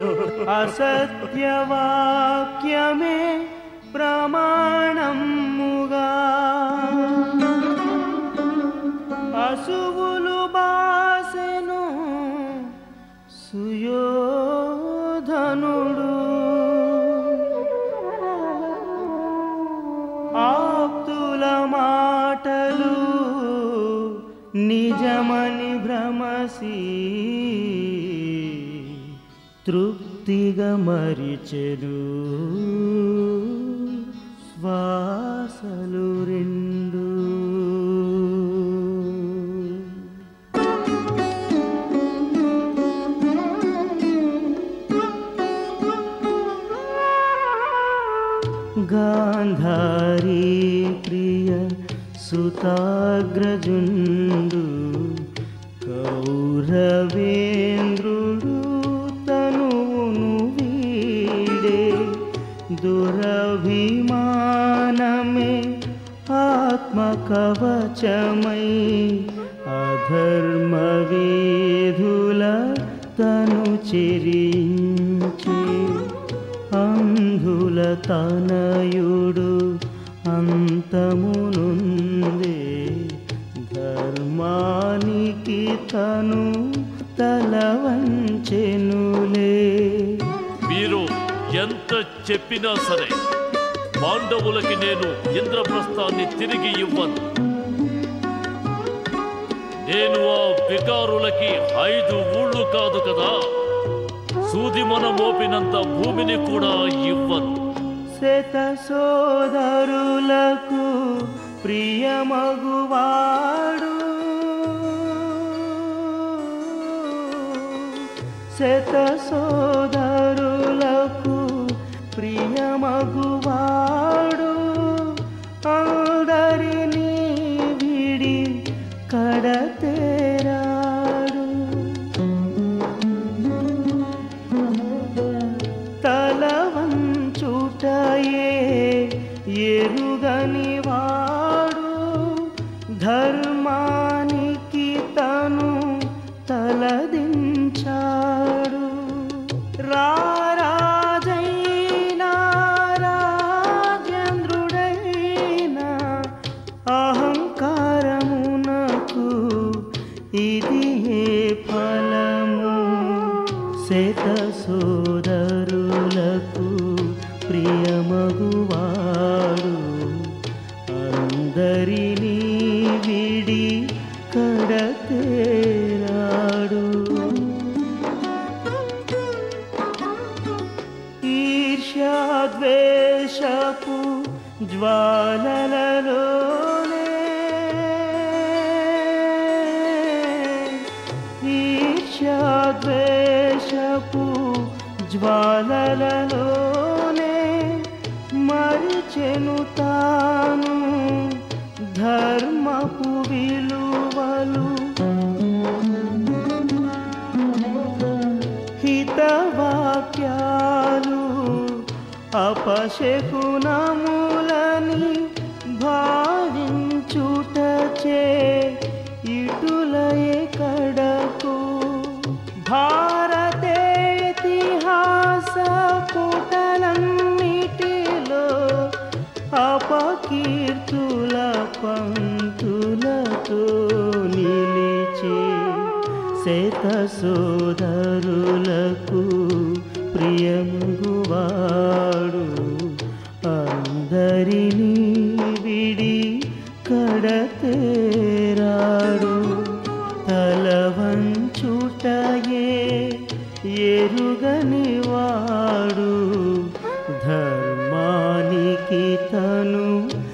అసత్యవాక్యమే ప్రమాణముగా అసువులు బాసెను సుయోధనుడు ఆప్తుల మాటలు నిజమని భ్రమసి తృప్తిగా మరిచెడు శ్వాసలు రెండు గాంధారీ ప్రియ సుతాగ్రజుండు కౌరవేంద్రుడు తనువును వీడే దురభిమానమే ఆత్మకవచమై అధర్మ వేధుల తను చెరించే అంధుల తనయుడు అంతమునుందే ధర్మానికి తను తల వంచెనులే మీరు ఎంత చెప్పినా సరే పాండవులకి నేను ఇంద్రప్రస్థాన్ని తిరిగి ఇవ్వను నేను ఆ వికారులకి ఐదు ఊళ్ళు కాదు కదా సూదిమన మోపినంత భూమిని కూడా ఇవ్వను శత సోదరులకు ప్రియమగువాడు శత సోదరులకు ప్రియమగువాడు అందరినీ విడి కడతేరాడు తల వంచుటయే ఎరుగని వాడు ధర్మానికి తను తలదించాడు రారాజైనా రాజేంద్రుడైనా అహంకారమునకు ఇది ఏ ఫలము శత సోదరులకు ప్రియమగువాడు అందరినీ విడి కడతేరాడు ఈర్ష్యాద్వేషపు జ్వాలలలోనే ఈర్ష్యాద్వేషపు జ్వాలలలోనే మరిచెను తాను ధర్మపు విలువలు హితవాక్యాలు అపశకునములని భావించుటచే ఇటులయ కడకు భారతేతిహాస పుటలన్నిటిలో అపకీర్తుల పంతులతో నిలిచే శత సోదరులకు ప్రియమగువాడు అందరినీ విడి కడతేరాడు తల వంచుటయే ఎరుగని వాడు ధర్మానికి తను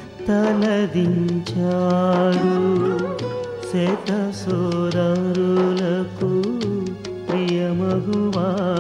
తలదించాడు శత సోదరులకు ప్రియమగువాడు